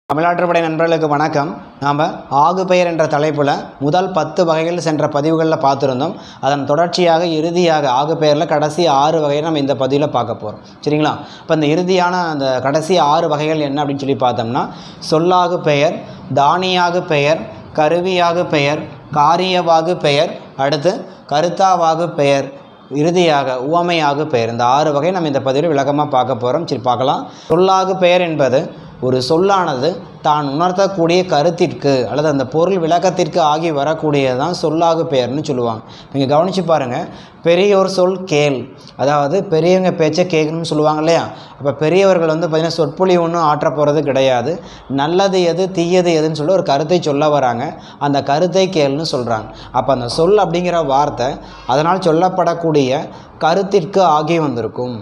தமிழ்நாட்டுப்படை நண்பர்களுக்கு வணக்கம் நாம் ஆகு பெயர் என்ற தலைப்பில் முதல் பத்து வகைகள் சென்ற பதிவுகளில் பார்த்துருந்தோம் அதன் தொடர்ச்சியாக இறுதியாக ஆகு பெயரில் கடைசி ஆறு வகையை நம்ம இந்த பதிவில் பார்க்க போகிறோம் சரிங்களா இப்போ இந்த இறுதியான அந்த கடைசி ஆறு வகைகள் என்ன அப்படின்னு சொல்லி பார்த்தோம்னா சொல்லாகு பெயர் தானியாகு பெயர் கருவியாகு பெயர் காரியவாகு பெயர் அடுத்து கருத்தாவாகு பெயர் இறுதியாக உவமையாகு பெயர் இந்த ஆறு வகை நம்ம இந்த பதிவில் விளக்கமாக பார்க்க போகிறோம் சரி பார்க்கலாம் சொல்லாகு பெயர் என்பது ஒரு சொல்லானது தான் உணர்த்தக்கூடிய கருத்திற்கு அல்லது அந்த பொருள் விளக்கத்திற்கு ஆகி வரக்கூடியது தான் சொல்லாகு பெயர்னு சொல்லுவாங்க நீங்கள் கவனித்து பாருங்கள் பெரியோர் சொல் கேள் அதாவது பெரியவங்க பேச்சை கேட்கணும்னு சொல்லுவாங்க இல்லையா அப்போ பெரியவர்கள் வந்து பார்த்திங்கன்னா சொற்பொழி ஒன்றும் ஆற்ற போகிறது கிடையாது நல்லது எது தீயது எதுன்னு சொல்லி ஒரு கருத்தை சொல்ல வராங்க அந்த கருத்தை கேள்னு சொல்கிறாங்க அப்போ அந்த சொல் அப்படிங்கிற வார்த்தை அதனால் சொல்லப்படக்கூடிய கருத்திற்கு ஆகி வந்திருக்கும்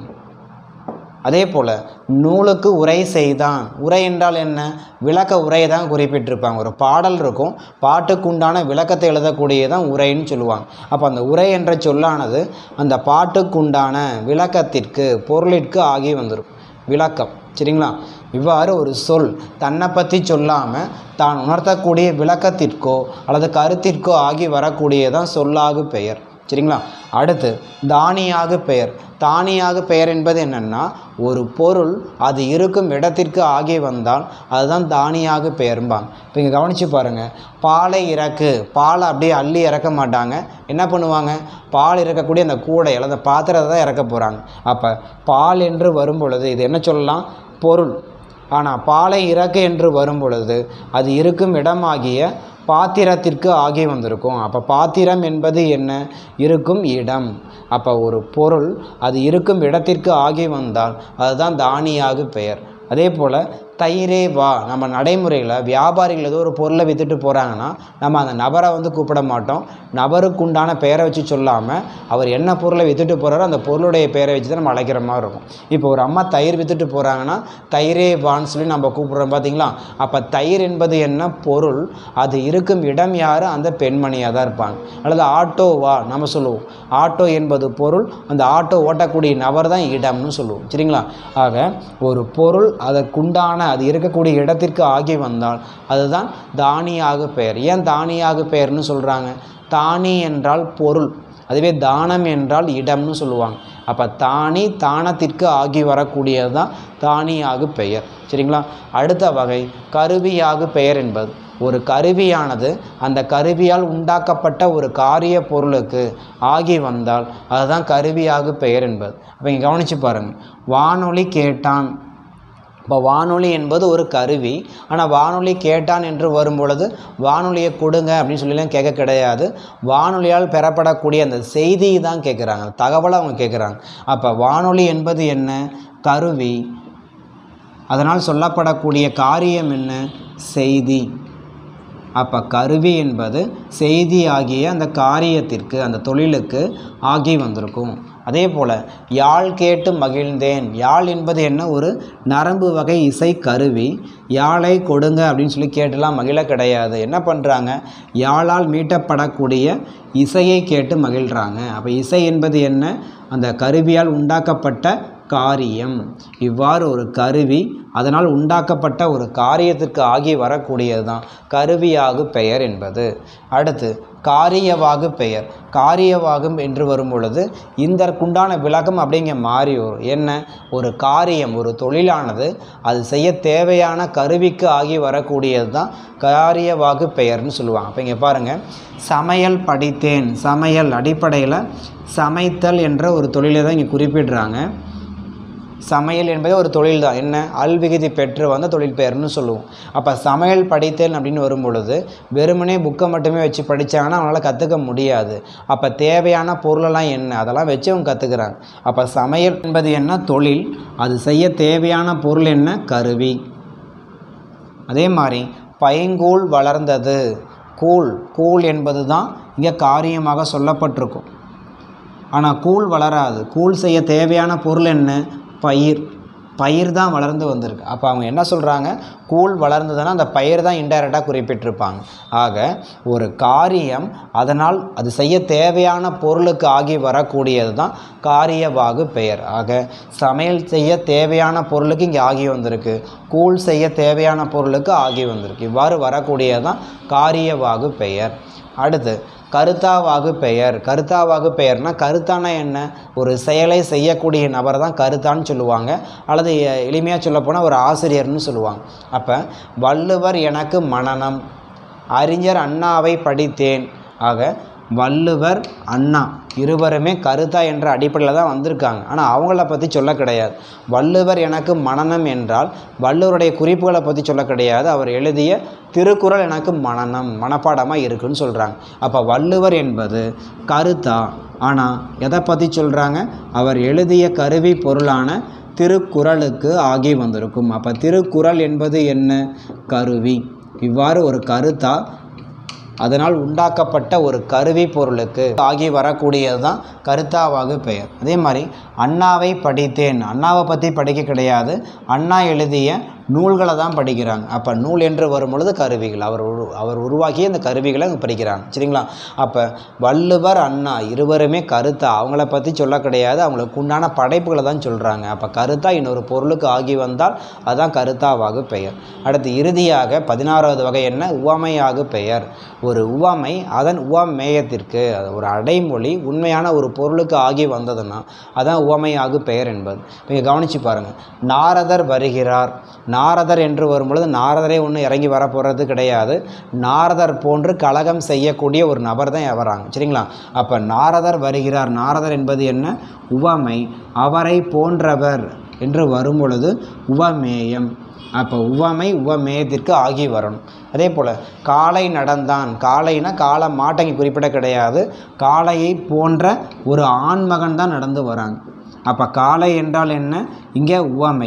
அதே போல் நூலுக்கு உரை செய்தான் உரை என்றால் என்ன விளக்க உரையை தான் குறிப்பிட்டிருப்பாங்க ஒரு பாடல் இருக்கும் பாட்டுக்குண்டான விளக்கத்தை எழுதக்கூடியதான் உரைன்னு சொல்லுவாங்க அப்போ அந்த உரை என்ற சொல்லானது அந்த பாட்டுக்குண்டான விளக்கத்திற்கு பொருளிற்கு ஆகி வந்துடும் விளக்கம் சரிங்களா இவ்வாறு ஒரு சொல் தன்னை பற்றி சொல்லாமல் தான் உணர்த்தக்கூடிய விளக்கத்திற்கோ அல்லது கருத்திற்கோ ஆகி வரக்கூடியதான் சொல்லாகு பெயர் சரிங்களா அடுத்து தானியாக பெயர் தானியாக பெயர் என்பது என்னென்னா ஒரு பொருள் அது இருக்கும் இடத்திற்கு ஆகி வந்தால் அதுதான் தானியாக பெயர்பாங்க இப்போ இங்கே கவனித்து பாருங்கள் பாலை இறக்கு பாலை அப்படியே அள்ளி இறக்க மாட்டாங்க என்ன பண்ணுவாங்க பால் இறக்கக்கூடிய அந்த கூடை அல்லது பாத்திரத்தை தான் இறக்க போகிறாங்க அப்போ பால் என்று வரும் பொழுது இது என்ன சொல்லலாம் பொருள் ஆனால் பாலை இறக்கு என்று வரும் பொழுது அது இருக்கும் இடமாகிய பாத்திரத்திற்கு ஆகி வந்திருக்கும் அப்போ பாத்திரம் என்பது என்ன இருக்கும் இடம் அப்போ ஒரு பொருள் அது இருக்கும் இடத்திற்கு ஆகி வந்தால் அதுதான் தானியாக பெயர் அதே போல் தயிரே வா நம்ம நடைமுறையில் வியாபாரிகள் ஏதோ ஒரு பொருளை விற்றுட்டு போகிறாங்கன்னா நம்ம அந்த நபரை வந்து கூப்பிட மாட்டோம் நபருக்கு உண்டான பெயரை வச்சு சொல்லாமல் அவர் என்ன பொருளை விற்றுட்டு போகிறாரோ அந்த பொருளுடைய பெயரை வச்சு தான் நம்ம அழைக்கிற மாதிரி இருக்கும் இப்போ ஒரு அம்மா தயிர் விற்றுட்டு போகிறாங்கன்னா தயிரே வான்னு சொல்லி நம்ம கூப்பிட்றோம் பார்த்தீங்களா அப்போ தயிர் என்பது என்ன பொருள் அது இருக்கும் இடம் யார் அந்த பெண்மணியாக தான் இருப்பாங்க அல்லது ஆட்டோ வா நம்ம சொல்லுவோம் ஆட்டோ என்பது பொருள் அந்த ஆட்டோ ஓட்டக்கூடிய நபர் தான் இடம்னு சொல்லுவோம் சரிங்களா ஆக ஒரு பொருள் அதற்குண்டான அது இருக்கக்கூடிய இடத்திற்கு ஆகி வந்தால் அதுதான் தானியாக பெயர் ஏன் தானியாக பெயர்னு சொல்கிறாங்க தானி என்றால் பொருள் அதுவே தானம் என்றால் இடம்னு சொல்லுவாங்க அப்போ தானி தானத்திற்கு ஆகி வரக்கூடியது தான் தானியாக பெயர் சரிங்களா அடுத்த வகை கருவியாக பெயர் என்பது ஒரு கருவியானது அந்த கருவியால் உண்டாக்கப்பட்ட ஒரு காரிய பொருளுக்கு ஆகி வந்தால் அதுதான் கருவியாக பெயர் என்பது அப்போ இங்கே கவனித்து பாருங்கள் வானொலி கேட்டான் இப்போ வானொலி என்பது ஒரு கருவி ஆனால் வானொலி கேட்டான் என்று வரும் பொழுது வானொலியை கொடுங்க அப்படின்னு சொல்லிலாம் கேட்க கிடையாது வானொலியால் பெறப்படக்கூடிய அந்த செய்தியை தான் கேட்குறாங்க தகவலை அவங்க கேட்குறாங்க அப்போ வானொலி என்பது என்ன கருவி அதனால் சொல்லப்படக்கூடிய காரியம் என்ன செய்தி அப்போ கருவி என்பது செய்தி ஆகிய அந்த காரியத்திற்கு அந்த தொழிலுக்கு ஆகி வந்திருக்கும் அதே போல் யாழ் கேட்டு மகிழ்ந்தேன் யாழ் என்பது என்ன ஒரு நரம்பு வகை இசை கருவி யாழை கொடுங்க அப்படின்னு சொல்லி கேட்டுலாம் மகிழ கிடையாது என்ன பண்ணுறாங்க யாழால் மீட்டப்படக்கூடிய இசையை கேட்டு மகிழ்கிறாங்க அப்போ இசை என்பது என்ன அந்த கருவியால் உண்டாக்கப்பட்ட காரியம் இவ்வாறு ஒரு கருவி அதனால் உண்டாக்கப்பட்ட ஒரு காரியத்திற்கு ஆகி வரக்கூடியது தான் கருவியாகு பெயர் என்பது அடுத்து காரியவாகு பெயர் காரியவாகும் என்று வரும் பொழுது இதற்குண்டான விளக்கம் அப்படிங்க மாறி வரும் என்ன ஒரு காரியம் ஒரு தொழிலானது அது செய்ய தேவையான கருவிக்கு ஆகி வரக்கூடியது தான் காரியவாகு பெயர்னு சொல்லுவாங்க அப்போ இங்கே பாருங்கள் சமையல் படித்தேன் சமையல் அடிப்படையில் சமைத்தல் என்ற ஒரு தொழிலை தான் இங்கே குறிப்பிடுறாங்க சமையல் என்பது ஒரு தொழில் தான் என்ன அல்விகுதி பெற்று வந்த தொழில் பெயர்னு சொல்லுவோம் அப்போ சமையல் படித்தல் அப்படின்னு வரும் பொழுது வெறுமனே புக்கை மட்டுமே வச்சு படித்தாங்கன்னா அவங்களால கற்றுக்க முடியாது அப்போ தேவையான பொருளெல்லாம் என்ன அதெல்லாம் வச்சு அவங்க கற்றுக்குறாங்க அப்போ சமையல் என்பது என்ன தொழில் அது செய்ய தேவையான பொருள் என்ன கருவி அதே மாதிரி பைங்கூழ் வளர்ந்தது கூழ் கூழ் என்பது தான் இங்கே காரியமாக சொல்லப்பட்டிருக்கும் ஆனால் கூழ் வளராது கூழ் செய்ய தேவையான பொருள் என்ன பயிர் பயிர் தான் வளர்ந்து வந்திருக்கு அப்போ அவங்க என்ன சொல்கிறாங்க கூழ் வளர்ந்ததுன்னா அந்த பயிர் தான் இன்டைரக்டாக குறிப்பிட்டிருப்பாங்க ஆக ஒரு காரியம் அதனால் அது செய்ய தேவையான பொருளுக்கு ஆகி வரக்கூடியது தான் காரியவாகு பெயர் ஆக சமையல் செய்ய தேவையான பொருளுக்கு இங்கே ஆகி வந்திருக்கு கூழ் செய்ய தேவையான பொருளுக்கு ஆகி வந்திருக்கு இவ்வாறு வரக்கூடியது தான் காரியவாகு பெயர் அடுத்து கருத்தாவாகு பெயர் கருத்தாவாகு பெயர்னா கருத்தானா என்ன ஒரு செயலை செய்யக்கூடிய நபர் தான் கருத்தான்னு சொல்லுவாங்க அல்லது எளிமையாக சொல்லப்போனால் ஒரு ஆசிரியர்னு சொல்லுவாங்க அப்போ வள்ளுவர் எனக்கு மனனம் அறிஞர் அண்ணாவை படித்தேன் ஆக வள்ளுவர் அண்ணா இருவருமே கருத்தா என்ற அடிப்படையில் தான் வந்திருக்காங்க ஆனால் அவங்கள பற்றி சொல்ல கிடையாது வள்ளுவர் எனக்கு மனனம் என்றால் வள்ளுவருடைய குறிப்புகளை பற்றி சொல்ல கிடையாது அவர் எழுதிய திருக்குறள் எனக்கு மனனம் மனப்பாடமாக இருக்குன்னு சொல்கிறாங்க அப்போ வள்ளுவர் என்பது கருத்தா ஆனால் எதை பற்றி சொல்கிறாங்க அவர் எழுதிய கருவி பொருளான திருக்குறளுக்கு ஆகி வந்திருக்கும் அப்போ திருக்குறள் என்பது என்ன கருவி இவ்வாறு ஒரு கருத்தா அதனால் உண்டாக்கப்பட்ட ஒரு கருவி பொருளுக்கு ஆகி வரக்கூடியது தான் கருத்தாவாகு பெயர் அதே மாதிரி அண்ணாவை படித்தேன் அண்ணாவை பற்றி படிக்க கிடையாது அண்ணா எழுதிய நூல்களை தான் படிக்கிறாங்க அப்போ நூல் என்று வரும் பொழுது கருவிகள் அவர் உரு அவர் உருவாக்கிய இந்த கருவிகளை அங்கே படிக்கிறாங்க சரிங்களா அப்போ வள்ளுவர் அண்ணா இருவருமே கருத்தா அவங்கள பற்றி சொல்ல கிடையாது அவங்களுக்கு உண்டான படைப்புகளை தான் சொல்கிறாங்க அப்போ கருத்தா இன்னொரு பொருளுக்கு ஆகி வந்தால் அதுதான் கருத்தாவாகு பெயர் அடுத்து இறுதியாக பதினாறாவது வகை என்ன உவமையாகு பெயர் ஒரு உவமை அதன் உவமேயத்திற்கு அது ஒரு அடைமொழி உண்மையான ஒரு பொருளுக்கு ஆகி வந்ததுன்னா அதான் உவமையாகு பெயர் என்பது நீங்கள் கவனித்து பாருங்கள் நாரதர் வருகிறார் நாரதர் என்று வரும்பொழுது நாரதரே ஒன்றும் இறங்கி வர போகிறது கிடையாது நாரதர் போன்று கலகம் செய்யக்கூடிய ஒரு நபர் தான் வராங்க சரிங்களா அப்போ நாரதர் வருகிறார் நாரதர் என்பது என்ன உவமை அவரை போன்றவர் என்று வரும்பொழுது உவமேயம் அப்போ உவமை உவமேயத்திற்கு ஆகி வரணும் அதே போல் காளை நடந்தான் காளைனா காளை மாட்டை குறிப்பிட கிடையாது காளையை போன்ற ஒரு ஆண்மகன் தான் நடந்து வராங்க அப்போ காளை என்றால் என்ன இங்கே உவமை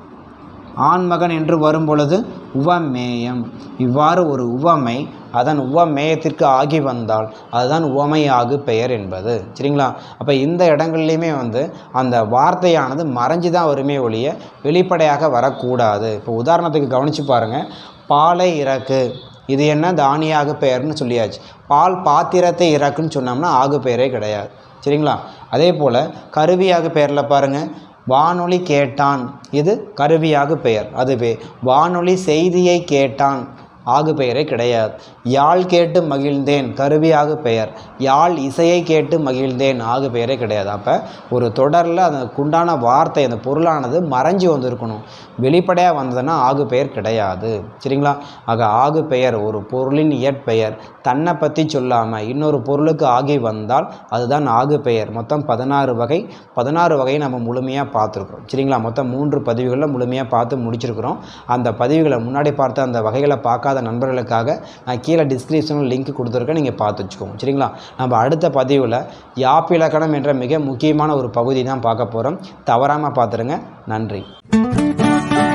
ஆண்மகன் என்று வரும்பொழுது உவமேயம் இவ்வாறு ஒரு உவமை அதன் உவமேயத்திற்கு ஆகி வந்தால் அதுதான் உவமையாகு பெயர் என்பது சரிங்களா அப்போ இந்த இடங்கள்லையுமே வந்து அந்த வார்த்தையானது மறைஞ்சு தான் வருமே ஒழிய வெளிப்படையாக வரக்கூடாது இப்போ உதாரணத்துக்கு கவனித்து பாருங்கள் பாலை இறக்கு இது என்ன தானியாக பெயர்னு சொல்லியாச்சு பால் பாத்திரத்தை இறக்குன்னு சொன்னோம்னா ஆகு பெயரே கிடையாது சரிங்களா அதே போல் கருவியாக பெயரில் பாருங்கள் வானொலி கேட்டான் இது கருவியாக பெயர் அதுவே வானொலி செய்தியை கேட்டான் ஆகு பெயரே கிடையாது யாழ் கேட்டு மகிழ்ந்தேன் கருவியாக பெயர் யாழ் இசையை கேட்டு மகிழ்ந்தேன் ஆகு பெயரே கிடையாது அப்போ ஒரு தொடரில் அதுக்குண்டான வார்த்தை அந்த பொருளானது மறைஞ்சு வந்திருக்கணும் வெளிப்படையாக வந்ததுன்னா ஆகு பெயர் கிடையாது சரிங்களா ஆக ஆகு பெயர் ஒரு பொருளின் இயற்பெயர் தன்னை பற்றி சொல்லாமல் இன்னொரு பொருளுக்கு ஆகி வந்தால் அதுதான் ஆகு பெயர் மொத்தம் பதினாறு வகை பதினாறு வகையை நம்ம முழுமையாக பார்த்துருக்குறோம் சரிங்களா மொத்தம் மூன்று பதிவுகளில் முழுமையாக பார்த்து முடிச்சிருக்கிறோம் அந்த பதிவுகளை முன்னாடி பார்த்த அந்த வகைகளை பார்க்காத நண்பர்களுக்காக நான் கீழே டிஸ்கிரிப்ஷனில் லிங்க் கொடுத்துருக்கேன் நீங்கள் பார்த்து வச்சுக்கோங்க சரிங்களா நம்ம அடுத்த பதிவில் யாப்பிலக்கணம் என்ற மிக முக்கியமான ஒரு பகுதி தான் பார்க்க போகிறோம் தவறாமல் பார்த்துருங்க நன்றி